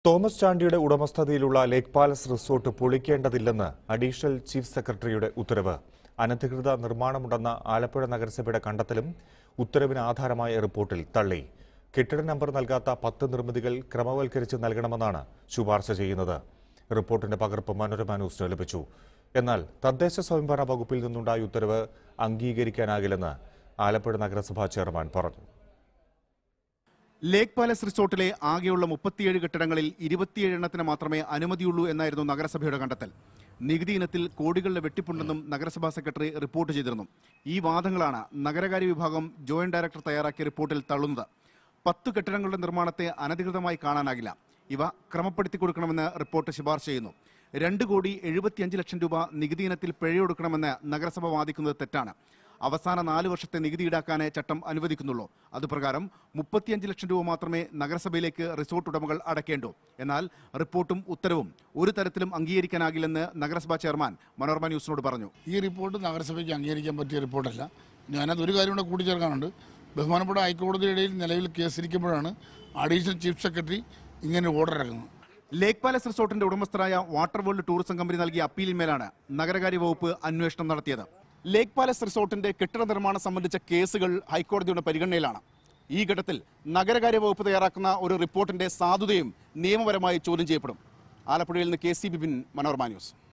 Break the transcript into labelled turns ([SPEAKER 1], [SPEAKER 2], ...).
[SPEAKER 1] Thomas ചാണ്ടിയുടെ ഉടമസ്ഥതയിലുള്ള lake palace resort പൊളിക്കേണ്ടതില്ലെന്ന് അഡീഷണൽ ചീഫ് സെക്രട്ടറിയുടെ ഉത്തരവ് അനധികൃത നിർമ്മാണമുണ്ടെന്ന ആലപ്പുഴ നഗരസഭയുടെ കണ്ടെത്തലും ഉത്തരവിന് ആധാരമായ റിപ്പോർട്ടിൽ തള്ളി കെട്ടിട നമ്പർ നൽകാത്ത പത്ത് നിർമ്മിതികൾ ക്രമവൽക്കരിച്ച് നൽകണമെന്നാണ് ശുപാർശ ചെയ്യുന്നത് റിപ്പോർട്ടിന്റെ പകർപ്പ് മനോരമ ന്യൂസിന് ലഭിച്ചു എന്നാൽ തദ്ദേശ സ്വയംഭരണ വകുപ്പിൽ നിന്നുണ്ടായ ഉത്തരവ് അംഗീകരിക്കാനാകില്ലെന്ന് ആലപ്പുഴ നഗരസഭാ ചെയർമാൻ പറഞ്ഞു
[SPEAKER 2] ലേക്ക് പാലസ് റിസോർട്ടിലെ ആകെയുള്ള മുപ്പത്തിയേഴ് കെട്ടിടങ്ങളിൽ ഇരുപത്തിയേഴ് എണ്ണത്തിന് മാത്രമേ അനുമതിയുള്ളൂ എന്നായിരുന്നു നഗരസഭയുടെ കണ്ടെത്തൽ നികുതി ഇനത്തിൽ കോടികളുടെ വെട്ടിപ്പുണ്ടെന്നും നഗരസഭാ സെക്രട്ടറി റിപ്പോർട്ട് ചെയ്തിരുന്നു ഈ വാദങ്ങളാണ് നഗരകാര്യ വിഭാഗം ജോയിന്റ് ഡയറക്ടർ തയ്യാറാക്കിയ റിപ്പോർട്ടിൽ തള്ളുന്നത് പത്ത് കെട്ടിടങ്ങളുടെ നിർമ്മാണത്തെ അനധികൃതമായി കാണാനാകില്ല ഇവ ക്രമപ്പെടുത്തി കൊടുക്കണമെന്ന് റിപ്പോർട്ട് ശുപാർശ ചെയ്യുന്നു രണ്ട് കോടി എഴുപത്തിയഞ്ച് ലക്ഷം രൂപ നികുതി ഇനത്തിൽ പിഴയൊടുക്കണമെന്ന് നഗരസഭ വാദിക്കുന്നത് തെറ്റാണ് അവസാന നാല് വർഷത്തെ നികുതി ഈടാക്കാനേ ചട്ടം അനുവദിക്കുന്നുള്ളൂ അതുപ്രകാരം മുപ്പത്തിയഞ്ച് ലക്ഷം രൂപ മാത്രമേ നഗരസഭയിലേക്ക് റിസോർട്ട് ഉടമകൾ അടയ്ക്കേണ്ടൂ എന്നാൽ റിപ്പോർട്ടും ഉത്തരവും ഒരു തരത്തിലും അംഗീകരിക്കാനാകില്ലെന്ന് നഗരസഭാ ചെയർമാൻ മനോരമ ന്യൂസിനോട് പറഞ്ഞു
[SPEAKER 3] ഈ റിപ്പോർട്ട് നഗരസഭയ്ക്ക് അംഗീകരിക്കാൻ പറ്റിയ റിപ്പോർട്ടല്ല ഞാനത് ഒരു കാര്യം കൂടെ കൂട്ടിച്ചേർക്കാനുണ്ട് ബഹുമാനപ്പെട്ട ഹൈക്കോടതിയുടെ ഇടയിൽ നിലവിൽ കേസിരിക്കുമ്പോഴാണ് അഡീഷണൽ ചീഫ് സെക്രട്ടറി ഇങ്ങനെ ഓർഡർ ഇറങ്ങുന്നത്
[SPEAKER 2] ലേക്ക് പാലസ് റിസോർട്ടിന്റെ ഉടമസ്ഥരായ വാട്ടർ വേൾഡ് ടൂറിസം കമ്പനി നൽകിയ അപ്പീലിന്മേലാണ് നഗരകാര്യ വകുപ്പ് അന്വേഷണം നടത്തിയത് ലേക്ക് പാലസ് റിസോർട്ടിന്റെ കെട്ടിട നിർമ്മാണം സംബന്ധിച്ച കേസുകൾ ഹൈക്കോടതിയുടെ പരിഗണനയിലാണ് ഈ ഘട്ടത്തിൽ നഗരകാര്യ വകുപ്പ് തയ്യാറാക്കുന്ന ഒരു റിപ്പോർട്ടിന്റെ സാധുതയും നിയമപരമായി ചോദ്യം ചെയ്യപ്പെടും ആലപ്പുഴയിൽ നിന്ന് K C Bipin Manorama news